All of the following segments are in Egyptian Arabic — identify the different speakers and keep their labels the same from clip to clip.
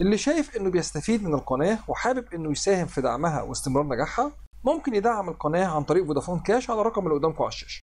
Speaker 1: اللي شايف انه بيستفيد من القناه وحابب انه يساهم في دعمها واستمرار نجاحها ممكن يدعم القناه عن طريق فودافون كاش على الرقم اللي قدامكم على الشاشه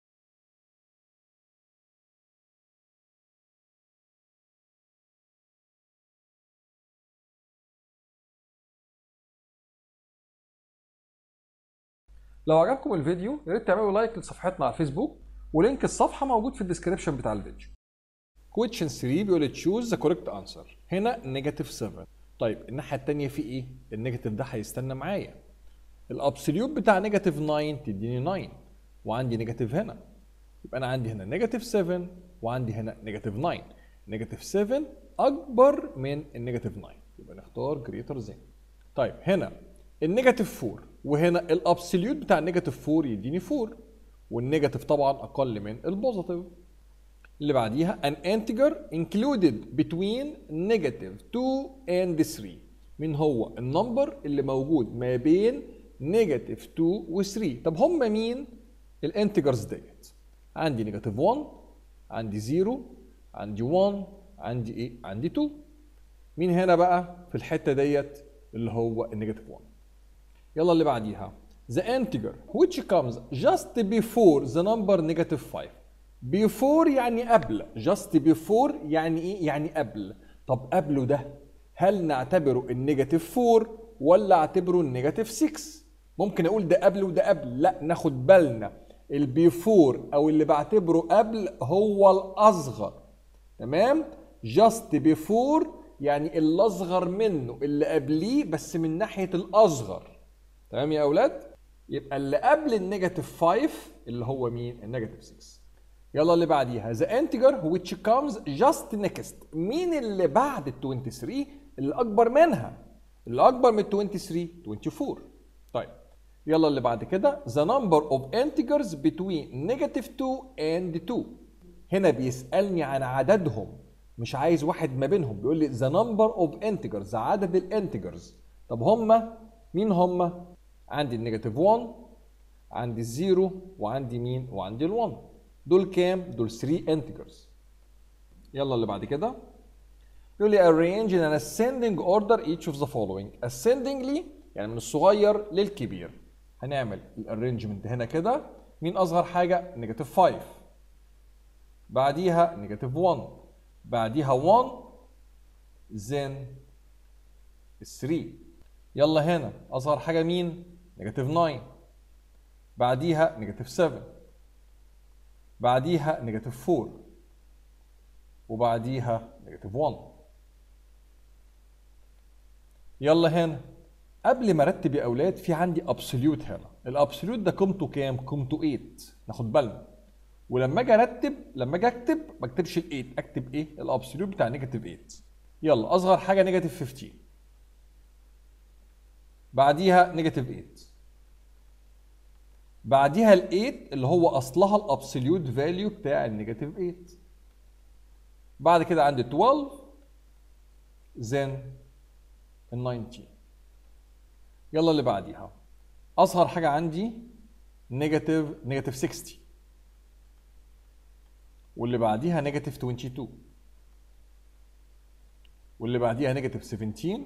Speaker 1: لو عجبكم الفيديو يا ريت تعملوا لايك لصفحتنا على الفيسبوك ولينك الصفحه موجود في الديسكربشن بتاع الفيديو كويشن 3 بيقول تشوز ذا كوريكت انسر هنا نيجاتيف 7 طيب الناحيه الثانيه في ايه النيجاتيف ده هيستنى معايا الابسوليوت بتاع نيجاتيف 9 تديني 9 وعندي نيجاتيف هنا يبقى انا عندي هنا نيجاتيف 7 وعندي هنا نيجاتيف 9 نيجاتيف 7 اكبر من النيجاتيف 9 يبقى نختار جريتر ذان طيب هنا النيجاتيف 4 وهنا الابسوليوت بتاع النيجاتيف 4 يديني 4 والنيجاتيف طبعا اقل من البوزيتيف اللي بعديها an integer included between negative 2 and 3 مين هو النمبر اللي موجود ما بين نيجاتيف 2 و 3 طب هم مين الانتجرز ديت عندي نيجاتيف 1 عندي 0 عندي 1 عندي ايه عندي 2 مين هنا بقى في الحته ديت اللي هو النيجاتيف 1 يلا اللي بعديها the integer which comes just before the number negative 5 before يعني قبل just before يعني ايه يعني قبل طب قبله ده هل نعتبره النيجاتيف 4 ولا اعتبره النيجاتيف 6 ممكن اقول ده قبل وده قبل لا ناخد بالنا البيفور او اللي بعتبره قبل هو الاصغر تمام just before يعني اللي اصغر منه اللي قبليه بس من ناحيه الاصغر تمام يا اولاد يبقى اللي قبل النيجاتيف 5 اللي هو مين النيجاتيف 6 يلا اللي بعديها the integer which comes just next مين اللي بعد ال 23 اللي اكبر منها اللي اكبر من 23 24 طيب يلا اللي بعد كده the number of integers between negative 2 and 2 هنا بيسألني عن عددهم مش عايز واحد ما بينهم بيقول لي the number of integers عدد الانتجرز طب هما مين هما عندي النيجاتيف 1 عندي الزيرو وعندي مين وعندي ال1 دول كام دول 3 انتجرز يلا اللي بعد كده يقول لي arrange in an ascending order each of the following ascendingly يعني من الصغير للكبير هنعمل الارينجمنت هنا كده مين اصغر حاجه نيجاتيف 5 بعديها نيجاتيف 1 بعديها 1 then 3 يلا هنا اصغر حاجه مين نيجاتيف 9 بعديها نيجاتيف 7 بعديها نيجاتيف 4 وبعديها نيجاتيف 1 يلا هنا قبل ما ارتب يا اولاد في عندي ابسوليوت هنا الابسوليوت ده قيمته كام قيمته 8 ناخد بالنا ولما اجي ارتب لما اجي اكتب ما اكتبش ال 8 اكتب ايه الابسوليوت بتاع نيجاتيف 8 يلا اصغر حاجه نيجاتيف 15 بعديها نيجاتيف 8 بعديها ال 8 اللي هو اصلها الابسوليوت فاليو بتاع النيجاتيف 8 بعد كده عندي 12 then ال 19 يلا اللي بعديها اصغر حاجه عندي نيجاتيف نيجاتيف 60 واللي بعديها نيجاتيف 22 واللي بعديها نيجاتيف 17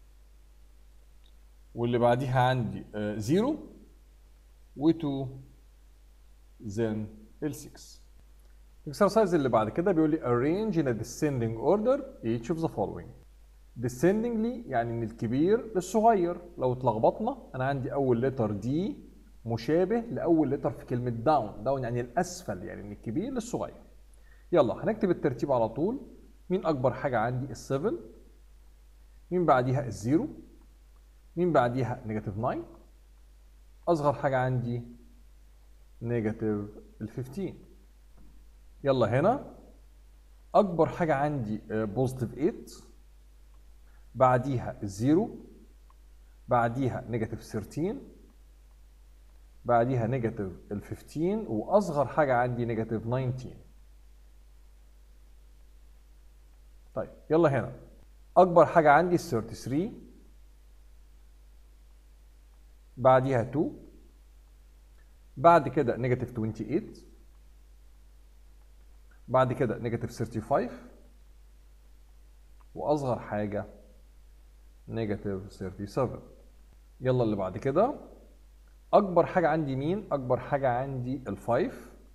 Speaker 1: واللي بعديها عندي 0 و2 then ال 6 الاكسرسايز اللي بعد كده بيقول لي arrange in a descending order each of the following descendingly يعني من الكبير للصغير لو اتلخبطنا انا عندي اول لتر دي مشابه لاول لتر في كلمه داون داون يعني الاسفل يعني من الكبير للصغير يلا هنكتب الترتيب على طول مين اكبر حاجه عندي ال7 مين بعديها الزيرو مين بعديها نيجاتيف 9 اصغر حاجه عندي نيجاتيف ال15 يلا هنا اكبر حاجه عندي بوزيتيف 8 بعديها الزيرو بعديها نيجاتيف 13 بعديها نيجاتيف ال 15 واصغر حاجه عندي نيجاتيف 19 طيب يلا هنا اكبر حاجه عندي ال 33 بعديها 2 بعد كده نيجاتيف 28 بعد كده نيجاتيف 35 واصغر حاجه نيجاتيف 37 يلا اللي بعد كده اكبر حاجه عندي مين اكبر حاجه عندي ال5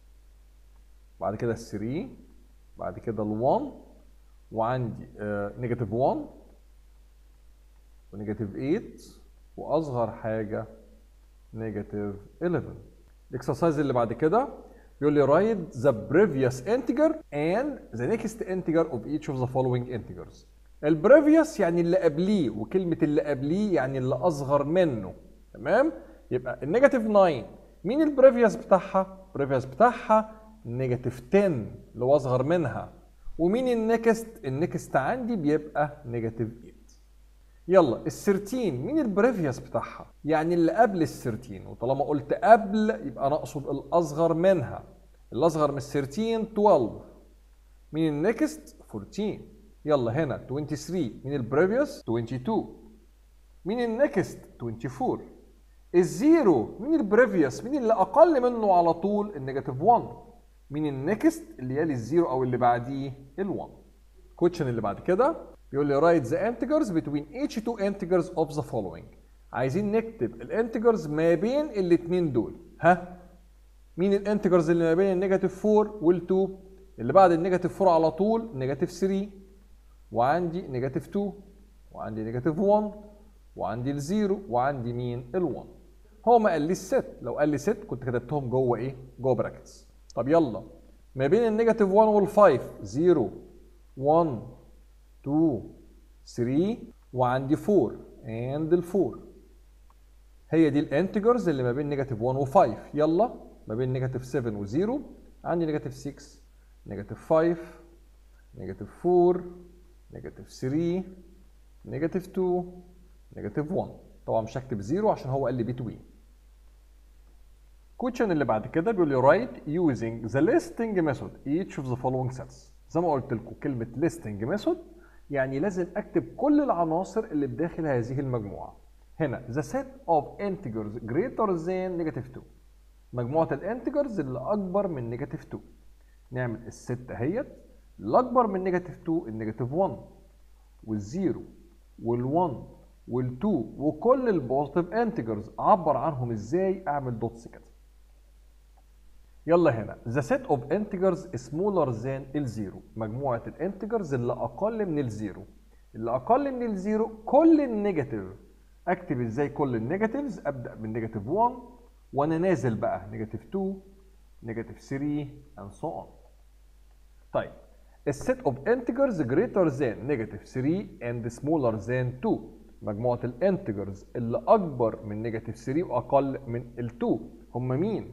Speaker 1: بعد كده ال3 بعد كده ال1 وعندي نيجاتيف 1 ونيجاتيف 8 واصغر حاجه نيجاتيف 11 الاكسرسايز اللي بعد كده بيقول لي write the previous integer and the next integer of each of the following integers البريفيوس يعني اللي قبليه وكلمه اللي قبليه يعني اللي اصغر منه تمام يبقى النيجاتيف 9 مين البريفيوس بتاعها البريفيوس بتاعها نيجاتيف 10 اللي هو اصغر منها ومين النكست النكست عندي بيبقى نيجاتيف 8 يلا ال 13 مين البريفيوس بتاعها؟ يعني اللي قبل ال 13 وطالما قلت قبل يبقى انا اقصد الاصغر منها الاصغر من ال 13 12 مين النكست؟ 14 يلا هنا 23 مين البريفيوس؟ 22 مين النكست؟ 24 الزيرو مين البريفيوس؟ مين اللي اقل منه على طول؟ النيجاتيف 1 مين النكست اللي يلي الزيرو او اللي بعديه؟ ال1 كويشن اللي بعد كده بيقول لي write the integers between each two integers of the following عايزين نكتب الانتجرز ما بين الاثنين دول ها مين الانتجرز اللي ما بين النيجاتيف 4 وال2 اللي بعد النيجاتيف 4 على طول نيجاتيف 3 وعندي نيجاتيف 2 وعندي نيجاتيف 1 وعندي الزيرو وعندي مين ال1 هو ما قال لي الست لو قال لي ست كنت كتبتهم جوه ايه جوه براكتس طب يلا ما بين النيجاتيف 1 وال5 0 1 2 3 وعندي 4 اند ال 4 هي دي الانتجرز اللي ما بين نيجاتيف 1 و5 يلا ما بين نيجاتيف 7 و0 عندي نيجاتيف 6 نيجاتيف 5 نيجاتيف 4 نيجاتيف 3 نيجاتيف 2 نيجاتيف 1 طبعا مش هكتب 0 عشان هو قال لي بتوين كويشن اللي بعد كده بيقول لي write using the listing method each of the following sets زي ما قلت لكم كلمه listing method يعني لازم اكتب كل العناصر اللي بداخل هذه المجموعه هنا the set of integers greater than negative 2 مجموعه الانتجرز اللي اكبر من نيجاتيف 2 نعمل الست اهيت الاكبر من نيجاتيف 2 النيجاتيف 1 والزيرو وال1 وال2 وكل البوزيتيف انتجرز اعبر عنهم ازاي اعمل دوتس كده يلا هنا the set of integers smaller than الزيرو مجموعة الانتجرز اللي أقل من الزيرو اللي أقل من الزيرو كل النيجاتيف أكتب إزاي كل النيجاتيفز أبدأ من نيجاتيف 1 وأنا نازل بقى نيجاتيف 2 نيجاتيف 3 and so on طيب السيت of integers greater than negative 3 and smaller than 2 مجموعة الانتجرز اللي أكبر من نيجاتيف 3 وأقل من ال 2 هم مين؟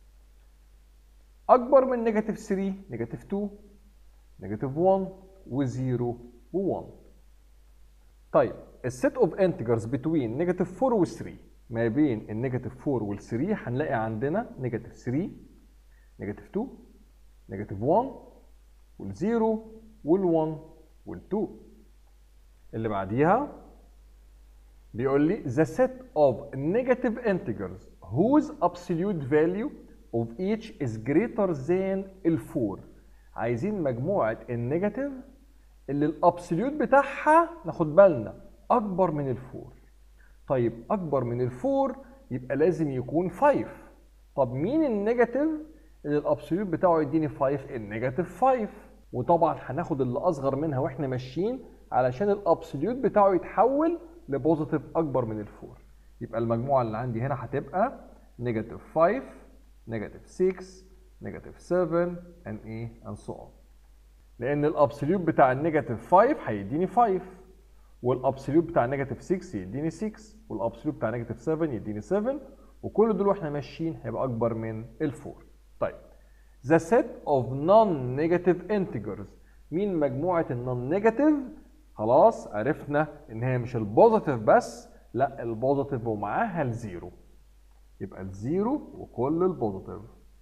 Speaker 1: اكبر من نيجاتيف 3 نيجاتيف 2 نيجاتيف 1 و0 و1 طيب السيت اوف انتجرز بتوين نيجاتيف 4 و3 ما بين النيجاتيف 4 وال3 هنلاقي عندنا نيجاتيف 3 نيجاتيف 2 نيجاتيف 1 وال0 وال1 وال2 اللي بعديها بيقول لي the set of negative integers whose absolute value of each is greater than ال 4 عايزين مجموعة النيجاتيف اللي الابسوليوت بتاعها ناخد بالنا اكبر من ال 4 طيب اكبر من ال 4 يبقى لازم يكون 5 طب مين النيجاتيف اللي الابسوليوت بتاعه يديني 5 النيجاتيف 5 وطبعا هناخد اللي اصغر منها واحنا ماشيين علشان الابسوليوت بتاعه يتحول لبوزيتيف اكبر من ال 4 يبقى المجموعة اللي عندي هنا هتبقى نيجاتيف 5 نيجاتيف 6 نيجاتيف 7 and ايه and so on لان الابسوليوت بتاع النيجاتيف 5 هيديني 5 والابسوليوت بتاع النيجاتيف 6 يديني 6 والابسوليوت بتاع نيجاتيف 7 يديني 7 وكل دول واحنا ماشيين هيبقى اكبر من ال 4 طيب the set of non-negative integers مين مجموعة النون نيجاتيف خلاص عرفنا ان هي مش البوزيتيف بس لا البوزيتيف ومعاها الزيرو يبقى الزيرو وكل البوزيتيف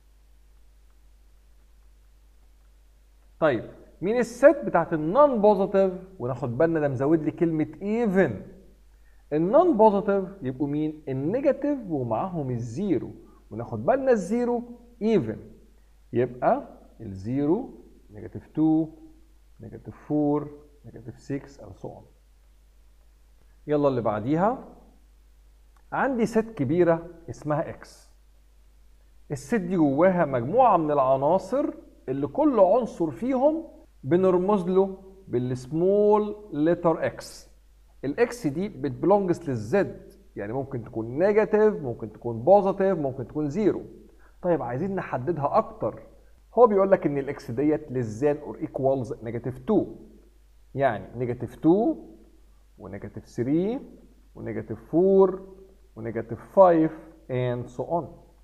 Speaker 1: طيب مين الست بتاعت النون بوزيتيف وناخد بالنا ده مزود لي كلمه ايفن النون بوزيتيف يبقوا مين النيجاتيف ومعاهم الزيرو وناخد بالنا الزيرو ايفن يبقى الزيرو نيجاتيف 2 نيجاتيف 4 نيجاتيف 6 and so on يلا اللي بعديها عندي ست كبيرة اسمها اكس الست دي جواها مجموعة من العناصر اللي كل عنصر فيهم بنرمز له بالسمول لتر اكس الاكس دي بتبلونجز للزد يعني ممكن تكون نيجاتيف ممكن تكون بوزيتيف ممكن تكون زيرو طيب عايزين نحددها اكتر هو بيقول لك ان الاكس ديت للزان اور ايكوالز نيجاتيف 2 يعني نيجاتيف 2 ونيجاتيف 3 ونيجاتيف 4 ونيجاتيف 5 and so on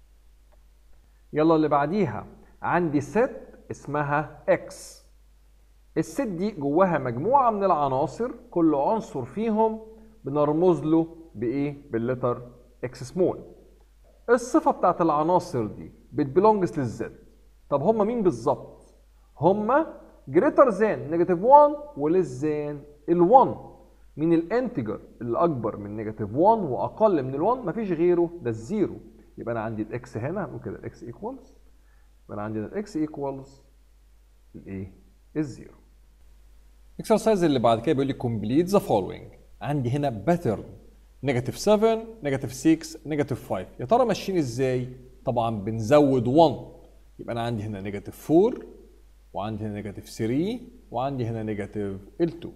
Speaker 1: يلا اللي بعديها عندي ست اسمها x الست دي جواها مجموعة من العناصر كل عنصر فيهم بنرمز له بإيه؟ باللتر x سمول الصفة بتاعت العناصر دي بتبلونجز للزد طب هما مين بالظبط؟ هما جريتر ذان نيجاتيف 1 وليس ذان ال1 من الانتجر اللي اكبر من نيجاتيف 1 واقل من ال1 مفيش غيره ده الزيرو يبقى انا عندي الاكس هنا هنقول كده الاكس ايكوالز يبقى انا عندي الاكس ايكوالز الايه؟ الزيرو الاكسرسايز اللي بعد كده بيقول لي كومبليت ذا فولوينج عندي هنا باترن نيجاتيف 7 نيجاتيف 6 نيجاتيف 5 يا ترى ماشيين ازاي؟ طبعا بنزود 1 يبقى انا عندي هنا نيجاتيف 4 وعندي هنا نيجاتيف 3 وعندي هنا نيجاتيف ال2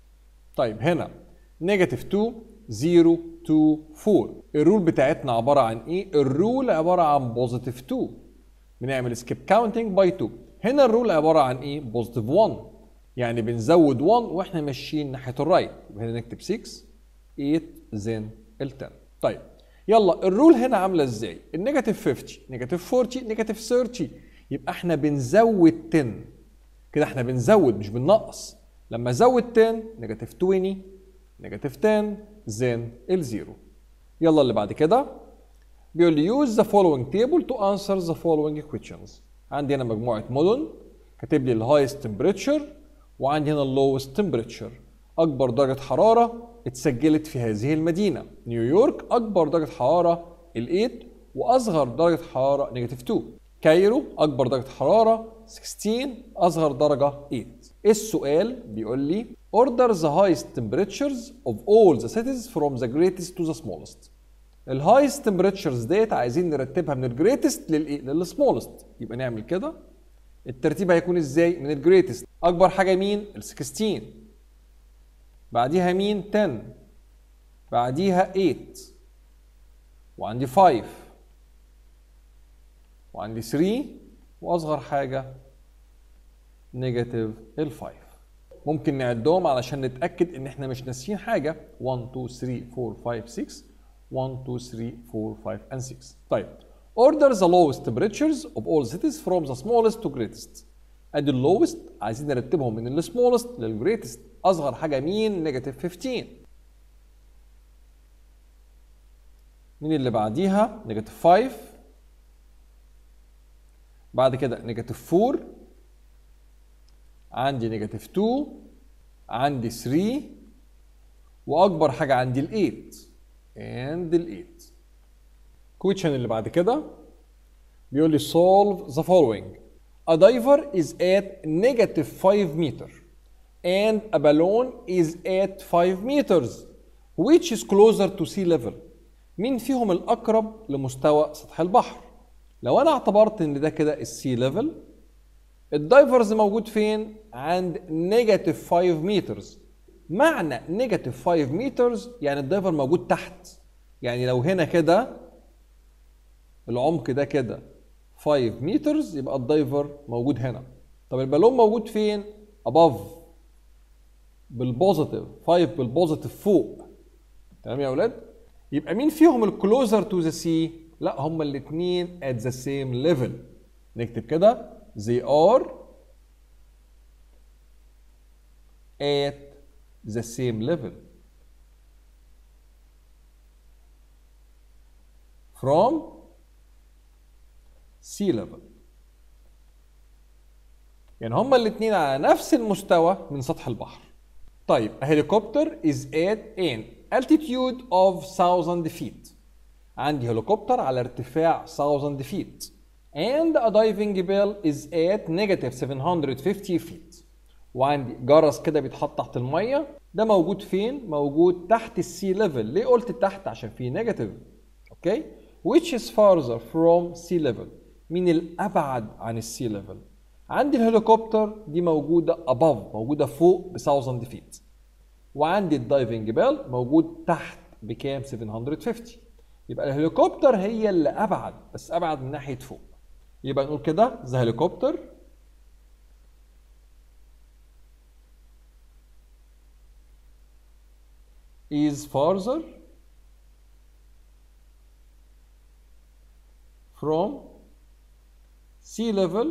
Speaker 1: طيب هنا نيجاتيف 2 0 2 4 الرول بتاعتنا عباره عن ايه؟ الرول عباره عن بوزيتيف 2 بنعمل سكيب كاونتنج باي 2 هنا الرول عباره عن ايه؟ بوزيتيف 1 يعني بنزود 1 واحنا ماشيين ناحيه الرايت يبقى هنا نكتب 6 8 زين ال 10 طيب يلا الرول هنا عامله ازاي؟ النيجاتيف 50 نيجاتيف 40 نيجاتيف 30 يبقى احنا بنزود 10 كده احنا بنزود مش بننقص لما ازود 10 نيجاتيف 20 نيجاتيف 10 زين الزيرو يلا اللي بعد كده بيقول لي use the following table to answer the following questions عندي هنا مجموعة مدن كاتب لي الهايست temperature وعندي هنا اللوست temperature أكبر درجة حرارة اتسجلت في هذه المدينة نيويورك أكبر درجة حرارة ال 8 وأصغر درجة حرارة نيجاتيف 2 كايرو أكبر درجة حرارة 16 أصغر درجة 8 السؤال بيقول لي order the highest temperatures of all the cities from the greatest to the smallest الهايست temperatures ديت عايزين نرتبها من الجريتست للايه للسمولست يبقى نعمل كده الترتيب هيكون ازاي من الجريتست اكبر حاجه مين ال 16 بعديها مين 10 بعديها 8 وعندي 5 وعندي 3 واصغر حاجه نيجاتيف ال 5 ممكن نعدهم علشان نتاكد ان احنا مش ناسيين حاجه 1 2 3 4 5 6 1 2 3 4 5 and 6 طيب order the lowest temperatures of all cities from the smallest to greatest ادي اللوست عايزين نرتبهم من السمولست للجريتست اصغر حاجه مين نيجاتيف 15 مين اللي بعديها نيجاتيف 5 بعد كده نيجاتيف 4 عندي نيجاتيف 2 عندي 3 واكبر حاجه عندي ال 8 and ال 8 question اللي بعد كده بيقول لي solve the following a diver is at negative 5 meter and a balloon is at 5 meters which is closer to sea level مين فيهم الأقرب لمستوى سطح البحر لو أنا اعتبرت إن ده كده السي ليفل الدايفرز موجود فين عند نيجاتيف 5 مترز معنى نيجاتيف 5 مترز يعني الدايفر موجود تحت يعني لو هنا كده العمق ده كده 5 مترز يبقى الدايفر موجود هنا طب البالون موجود فين above بالبوزيتيف 5 بالبوزيتيف فوق تمام يا اولاد يبقى مين فيهم الكلوزر تو ذا سي لا هما الاثنين at the same level نكتب كده they are at the same level from sea level يعني هما الاثنين على نفس المستوى من سطح البحر طيب a helicopter is at an altitude of 1000 feet عندي هليكوبتر على ارتفاع 1000 feet and a diving bell is at negative 750 feet وعندي جرس كده بيتحط تحت الميه ده موجود فين موجود تحت السي ليفل ليه قلت تحت عشان فيه نيجاتيف اوكي which is farther from sea level مين الابعد عن السي ليفل عندي الهليكوبتر دي موجوده above موجوده فوق ب 1000 فيت وعندي الدايفنج بيل موجود تحت بكام 750 يبقى الهليكوبتر هي اللي ابعد بس ابعد من ناحيه فوق يبقى نقول كده ذا هليكوبتر is farther from sea level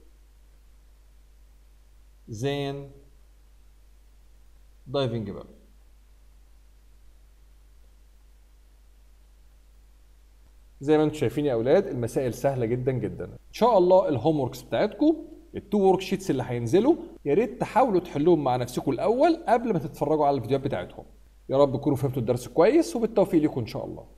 Speaker 1: than diving bell. زي ما انتم شايفين يا اولاد المسائل سهله جدا جدا ان شاء الله الهوم وركس بتاعتكم التو ورك شيتس اللي هينزلوا يا ريت تحاولوا تحلوهم مع نفسكم الاول قبل ما تتفرجوا على الفيديوهات بتاعتهم يا رب تكونوا فهمتوا الدرس كويس وبالتوفيق لكم ان شاء الله